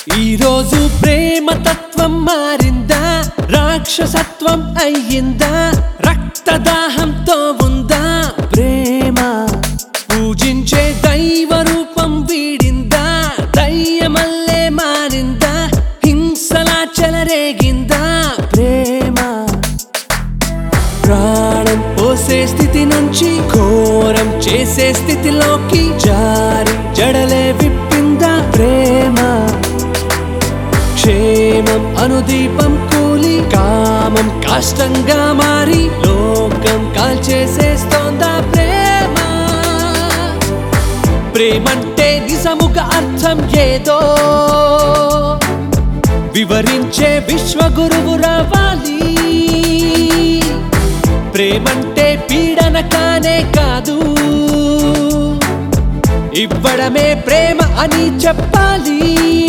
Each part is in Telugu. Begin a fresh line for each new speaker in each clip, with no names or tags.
ఈరోజు ప్రేమ తత్వం మారిందా రాక్షసత్వం అయ్యిందా రక్తదాహంతో ఉందా ప్రేమ పూజించే దైవ రూపం వీడిందా దయ్యమల్లే మారిందా హింసలా చెలరేగిందా ప్రేమ ప్రాణం పోసే స్థితి నుంచి ఘోరం చేసే స్థితిలోకి జారి జడలే విప్పిందా ప్రేమ క్షేమం అనుదీపం కూలి కామం కాష్టంగా మారి లోకం కాల్చేసేస్తోందా ప్రేమ ప్రేమంటే నిజముగా అర్థం ఏదో వివరించే విశ్వగురువు రావాలి ప్రేమంటే పీడన కానే కాదు ఇవ్వడమే ప్రేమ అని చెప్పాలి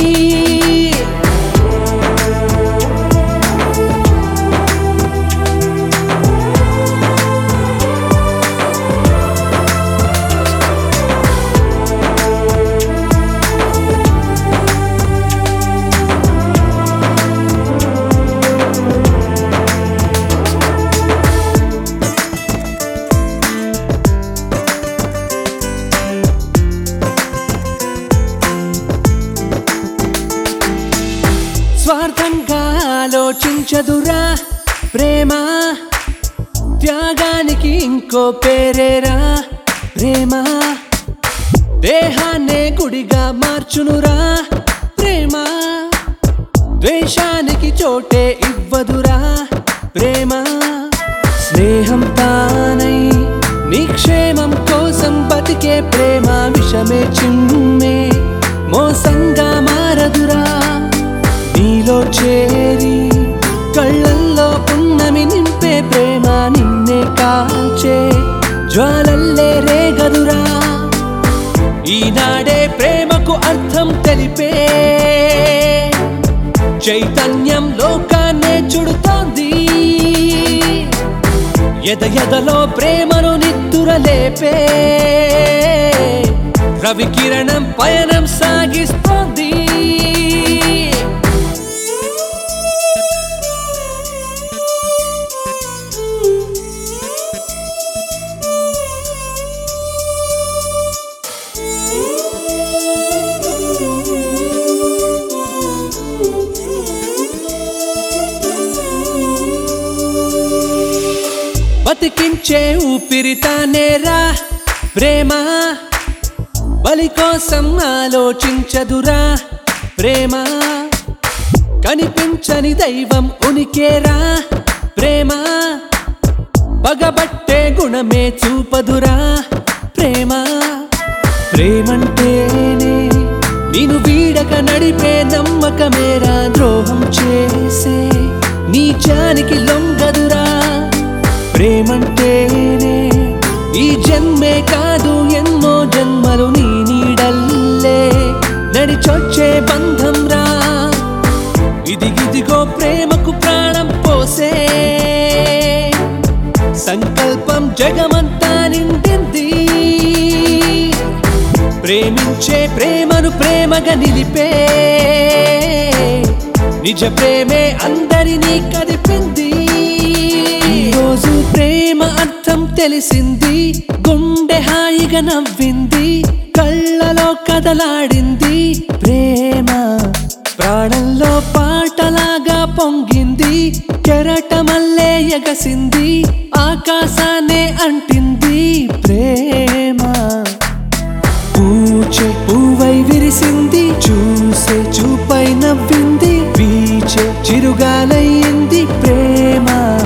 స్వార్థంగా ఆలోచించదురా ప్రేమ త్యాగానికి ఇంకో పేరేరా ప్రేమ దేహాన్నే గుడిగా మార్చునురా ప్రేమ ద్వేషానికి చోటే ఇవ్వదురా ప్రేమ స్నేహం తానై నిక్షేమం కోసం బతికే ప్రేమ విషమే చిమ్మే మోసంగా మారదురా నీలో చేరి కళ్ళల్లో పున్నమి నింపే ప్రేమ నిన్నే కాల్చే జ్వాలల్లే రేగదురా ఈనాడే ప్రేమకు అర్థం తెలిపే చైతన్యం లోకాన్నే చుడుతోంది ఎద ఎదలో ప్రేమను నిద్దురలేపే రవి కిరణం పయనం సాగిస్తోంది బతికించే ఊపిరితానేరా ప్రేమ బలి కోసం ఆలోచించదురా ప్రేమ కనిపించని దైవం ఉనికేరా ప్రేమ పగబట్టే గుణమే చూపదురా ప్రేమ ప్రేమంటేనే నేను వీడక నడిపే నమ్మకమేరా ద్రోహం చేసే నీచానికి లొంగదురా ప్రేమంటేనే ఈ జన్మే కాదు ఎన్నో జన్మలు నీ నీడల్లే నడిచొచ్చే బంధం రా ఇదిగిదిగో ప్రేమకు ప్రాణం పోసే సంకల్పం జగమంతా నిండింది ప్రేమించే ప్రేమను ప్రేమగా నిలిపే నిజ ప్రేమే అందరినీ కదిపింది ఈరోజు ప్రేమ అర్థం తెలిసింది గుండె హాయిగా నవ్వింది కళ్ళలో కదలాడింది ప్రేమ ప్రాణంలో పాటలాగా పొంగింది కెరటమల్లే ఎగసింది ఆకాశాన్నే అంటింది ప్రేమ పూచే పువ్వై విరిసింది చూసే చూపై నవ్వింది వీచే చిరుగాలయ్యింది ప్రేమ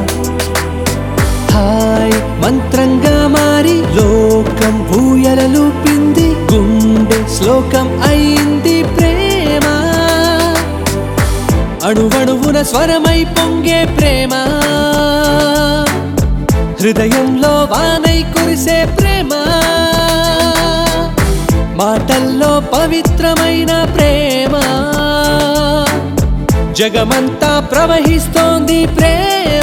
హాయ్ మంత్రంగా మారి లోకం ఊయలలూపింది గుండె శ్లోకం అయింది ప్రేమ అణువణువున స్వరమై పొంగే ప్రేమ హృదయంలో వానై కురిసే ప్రేమ మాటల్లో పవిత్రమైన ప్రేమ జగమంతా ప్రవహిస్తోంది ప్రేమ